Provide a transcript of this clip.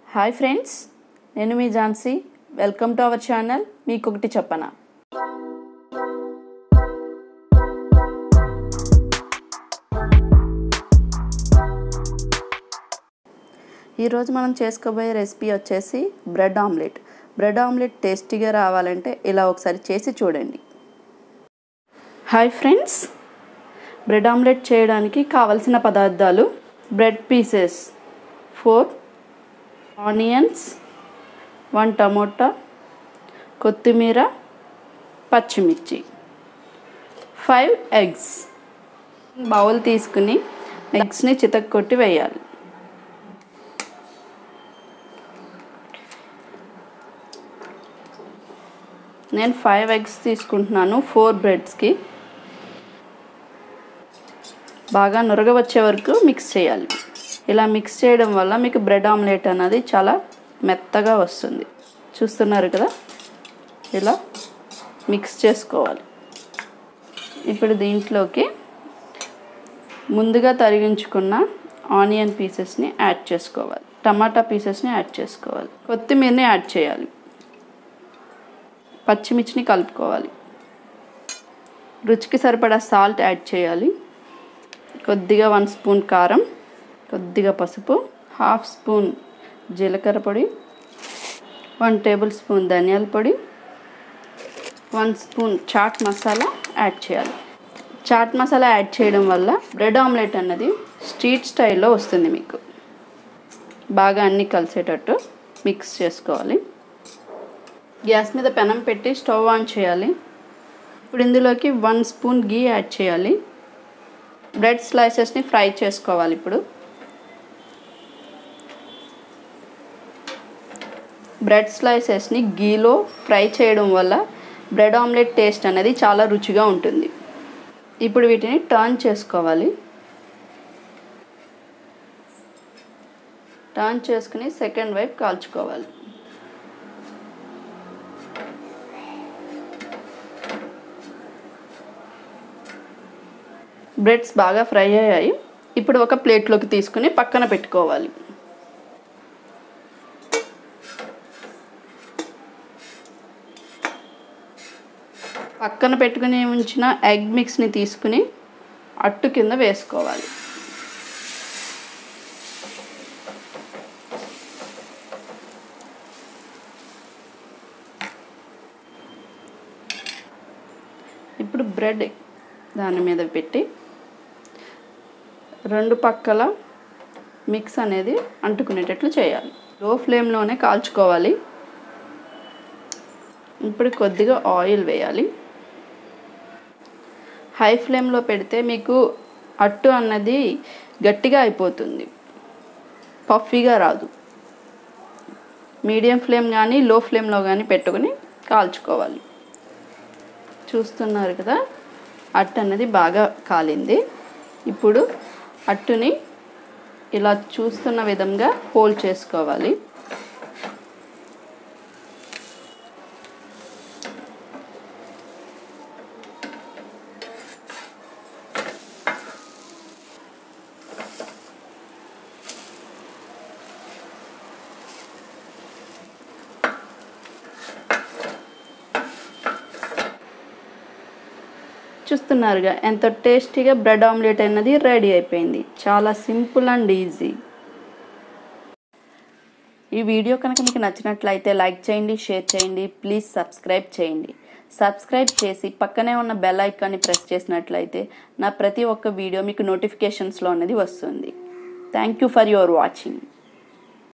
hi friends నేను మీ Jhansi welcome to our channel మీకు ఒకటి చెప్పనా ఈరోజు మనం చేసుకోబోయే రెసిపీ వచ్చేసి బ్రెడ్ ఆమ్లెట్ బ్రెడ్ ఆమ్లెట్ టేస్టీగా రావాలంటే ఇలా ఒకసారి చేసి చూడండి హాయ్ ఫ్రెండ్స్ బ్రెడ్ ఆమ్లెట్ చేయడానికి కావలసిన పదార్థాలు bread pieces four onions one tomato కొత్తిమీర పచ్చిమిర్చి ఫైవ్ ఎగ్స్ బౌల్ తీసుకుని ఎగ్స్ని చితక్కొట్టి వేయాలి నేను ఫైవ్ ఎగ్స్ తీసుకుంటున్నాను ఫోర్ బ్రెడ్స్కి బాగా నురగ వచ్చే వరకు మిక్స్ చేయాలి ఇలా మిక్స్ చేయడం వల్ల మీకు బ్రెడ్ ఆమ్లెట్ అనేది చాలా మెత్తగా వస్తుంది చూస్తున్నారు కదా ఇలా మిక్స్ చేసుకోవాలి ఇప్పుడు దీంట్లోకి ముందుగా తరిగించుకున్న ఆనియన్ పీసెస్ని యాడ్ చేసుకోవాలి టమాటా పీసెస్ని యాడ్ చేసుకోవాలి కొత్తిమీరని యాడ్ చేయాలి పచ్చిమిర్చిని కలుపుకోవాలి రుచికి సరిపడా సాల్ట్ యాడ్ చేయాలి కొద్దిగా వన్ స్పూన్ కారం కొద్దిగా పసుపు హాఫ్ స్పూన్ జీలకర్ర పొడి వన్ టేబుల్ స్పూన్ ధనియాల పొడి one spoon chaat masala add చేయాలి చాట్ మసాలా యాడ్ చేయడం వల్ల బ్రెడ్ ఆమ్లెట్ అన్నది స్ట్రీట్ స్టైల్లో వస్తుంది మీకు బాగా అన్నీ కలిసేటట్టు మిక్స్ చేసుకోవాలి గ్యాస్ మీద పెనం పెట్టి స్టవ్ ఆన్ చేయాలి ఇప్పుడు ఇందులోకి వన్ స్పూన్ గీ యాడ్ చేయాలి బ్రెడ్ స్లైసెస్ని ఫ్రై చేసుకోవాలి ఇప్పుడు బ్రెడ్ స్లైసెస్ని గీలో ఫ్రై చేయడం వల్ల బ్రెడ్ ఆమ్లెట్ టేస్ట్ అనేది చాలా రుచిగా ఉంటుంది ఇప్పుడు వీటిని టర్న్ చేసుకోవాలి టర్న్ చేసుకుని సెకండ్ వైపు కాల్చుకోవాలి బ్రెడ్స్ బాగా ఫ్రై అయ్యాయి ఇప్పుడు ఒక ప్లేట్లోకి తీసుకుని పక్కన పెట్టుకోవాలి పక్కన పెట్టుకుని ఉంచిన ఎగ్ మిక్స్ని తీసుకుని అట్టు కింద వేసుకోవాలి ఇప్పుడు బ్రెడ్ దాని మీద పెట్టి రెండు పక్కల మిక్స్ అనేది అంటుకునేటట్లు చేయాలి లో ఫ్లేమ్లోనే కాల్చుకోవాలి ఇప్పుడు కొద్దిగా ఆయిల్ వేయాలి హై ఫ్లేమ్లో పెడితే మీకు అట్టు అన్నది గట్టిగా అయిపోతుంది పఫీగా రాదు మీడియం ఫ్లేమ్ కానీ లో ఫ్లేమ్లో కానీ పెట్టుకుని కాల్చుకోవాలి చూస్తున్నారు కదా అట్టు అనేది బాగా కాలింది ఇప్పుడు అట్టుని ఇలా చూస్తున్న విధంగా హోల్డ్ చేసుకోవాలి చూస్తున్నారుగా ఎంత టేస్టీగా బ్రెడ్ ఆమ్లెట్ అనేది రెడీ అయిపోయింది చాలా సింపుల్ అండ్ ఈజీ ఈ వీడియో కనుక మీకు నచ్చినట్లయితే లైక్ చేయండి షేర్ చేయండి ప్లీజ్ సబ్స్క్రైబ్ చేయండి సబ్స్క్రైబ్ చేసి పక్కనే ఉన్న బెల్ ఐకాన్ని ప్రెస్ చేసినట్లయితే నా ప్రతి ఒక్క వీడియో మీకు నోటిఫికేషన్స్లో అనేది వస్తుంది thank you for your watching